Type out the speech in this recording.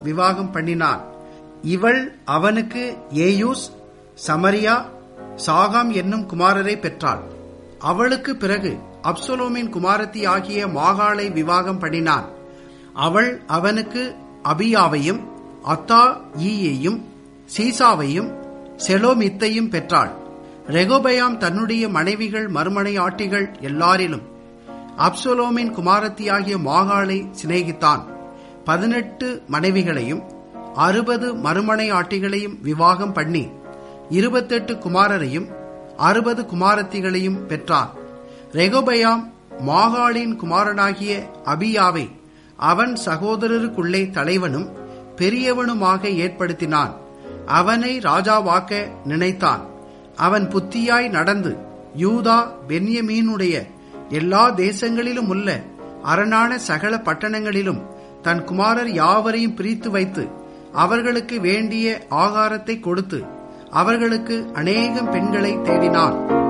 விவாகம் பண்ணினான் இவள் அவனுக்கு ஏயூஸ் சமரியா சாகாம் என்னும் குமாரரை பெற்றாள் அவளுக்கு பிறகு அப்சலோமின் குமாரத்தி ஆகிய மாகாளை விவாகம் பண்ணினான் அவள் அவனுக்கு அபியாவையும் அத்தா ஈயையும் சீசாவையும் செலோமித்தையும் பெற்றாள் ரெகோபயாம் தன்னுடைய மனைவிகள் மறுமனை ஆட்டிகள் எல்லாரிலும் அப்சலோமின் குமாரத்தியாகிய மாகாளை சிநேகித்தான் பதினெட்டு மனைவிகளையும் அறுபது மறுமனை ஆட்டிகளையும் விவாகம் பண்ணி இருபத்தெட்டு குமாரரையும் அறுபது குமாரத்திகளையும் பெற்றான் ரெகோபயாம் மாகாளின் குமாரனாகிய அபியாவை அவன் சகோதரருக்குள்ளே தலைவனும் பெரியவனுமாக ஏற்படுத்தினான் அவனை ராஜாவாக்க நினைத்தான் அவன் புத்தியாய் நடந்து யூதா பென்யமீனுடைய எல்லா தேசங்களிலும் உள்ள அரணான சகல பட்டணங்களிலும் தன் குமாரர் யாவரையும் பிரித்து வைத்து அவர்களுக்கு வேண்டிய ஆகாரத்தை கொடுத்து அவர்களுக்கு அநேகம் பெண்களை தேடினான்